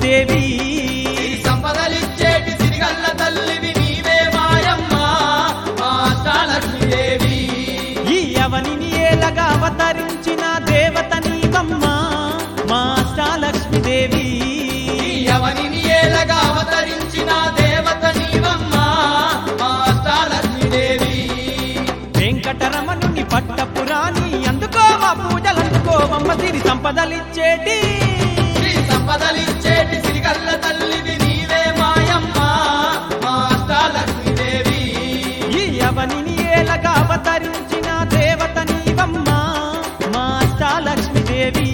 లక్ష్మీదేవి సిరి సంపదలిచ్చేటి సిరిగల్ల తల్లివి నీవే మాయమ్మ మా అష్టాలక్ష్మీదేవి ఈ అవనిని ఏలగా అవతరించిన దేవత నీవమ్మ మా అష్టాలక్ష్మీదేవి ఈ అవనిని ఏలగా అవతరించిన దేవత నీవమ్మ మా అష్టాలక్ష్మీదేవి వెంకటరమణుని పట్టపురాణి అందుకోవా పూజలందుకోవమ్మ సిరి సంపదలిచ్చేటి శ్రీ సంపదలిచ్చేటి సిరిగల్ల తల్లివి నీవే మాయమ్మ మా అష్టాలక్ష్మీదేవి ఈ అవనిని ఏలగా అవతరించిన దేవత నీవమ్మ మా అష్టాలక్ష్మీదేవి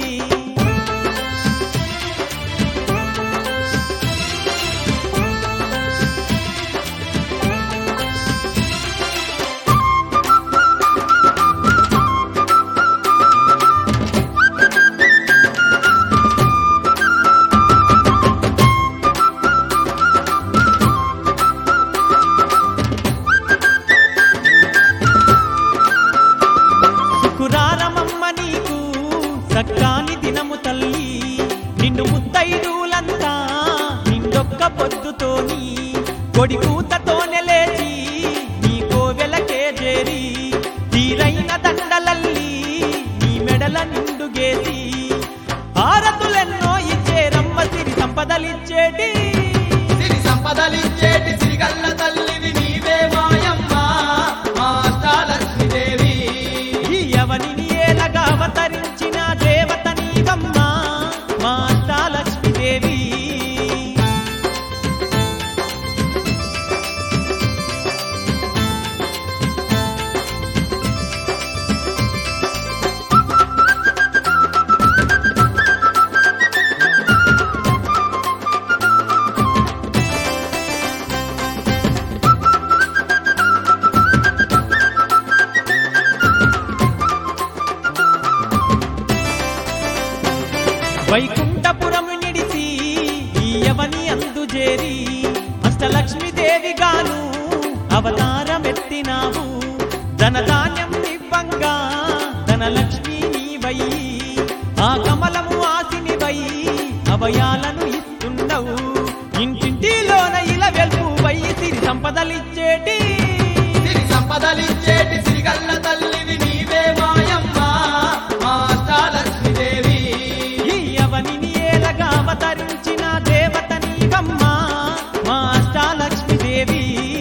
శుకురారమమ్మ నీకు సక్కాని దినము తల్లి నిన్ను ముత్తైదులంతా నిండొక్క పొద్దుతోని కొడి కూతతోనే లేచి నీ కోవెలకే చేరి తీరైన దండలల్లి నీ మెడల నిండుగేసి హారతులెన్నో ఇచ్చేరమ్మ సిరి సంపదలిచ్చేటి సిరి సంపదలిచ్చేటి సిరిగల్ల తల్లివి నీవే మాయమ్మ మా అష్టాలక్ష్మీదేవి ఈ అవనిని ఏలగా అవతరించిన దేవత నీవమ్మ మా అష్టాలక్ష్మీదేవి వైకుంఠపురము నిడిసి ఈ యవని అందుజేరి అష్టలక్ష్మీదేవి గాను అవతారమెత్తినావు ధనధాన్యం ఇవ్వంగా ధనలక్ష్మి నీవై ఆ కమలము ఆసినివై అభయాలను ఇస్తున్నావు ఇంటింటిలోన ఇలా వెల్పు వై సిరి సంపదలిచ్చేటి సిరి సంపదలిచ్చేటి సిరిగల్ల తల్లివి నీవే మాయమ్మ మా అష్టాలక్ష్మీదేవి ఈ అవనిని ఏలగా అవతరించిన దేవత నీవమ్మ మా అష్టాలక్ష్మీదేవి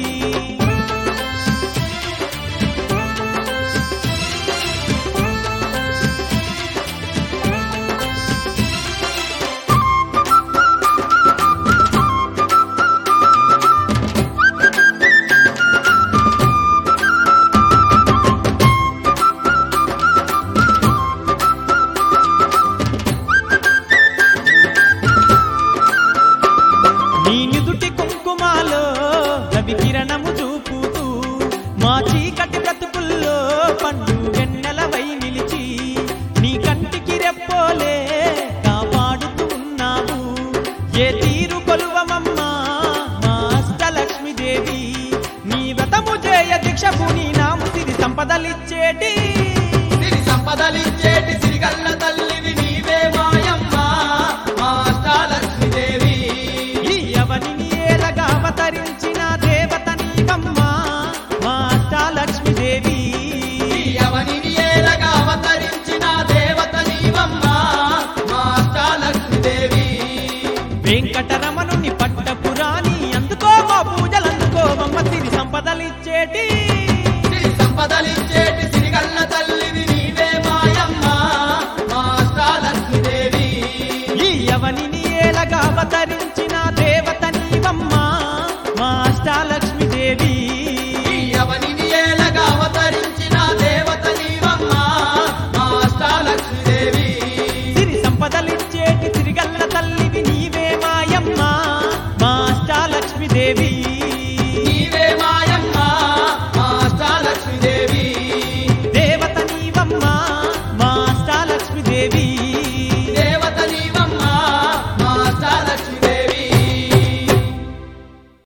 నీ నిదుటి కుంకుమాలో రవి కిరణము చూపుతూ మా చీకటి బ్రతుకుల్లో పండు వెన్నెలవై నిలిచి నీ కంటికి రెప్పోలే కాపాడుతూ ఉన్నావు ఏ తీరు కొలువమమ్మా మా అష్టలక్ష్మీదేవి నీ వ్రతము చేయ దీక్షకు నీ నాము సిరి సంపదలిచ్చేటి సిరి సంపదలిచ్చేటి సిరిగల్ల తల్లివి నీవే మాయమ్మ మా అష్టాలక్ష్మీదేవి ఈ అవనిని ఏలగా అవతరించిన దేవత నీవమ్మ మా అష్టాలక్ష్మీదేవి ఈ అవనిని ఏలగా అవతరించిన దేవత నీవమ్మ మా అష్టాలక్ష్మీదేవి వెంకటరమణుని పట్టపురాణి అందుకోవా పూజలందుకోవమ్మ సిరి సంపదలిచ్చేటి సిరి సంపదలిచ్చేటి సిరిగల్ల తల్లివి నీవే మాయమ్మ మా అష్టాలక్ష్మీదేవి ఈ అవనిని ఏలగా అవతరించిన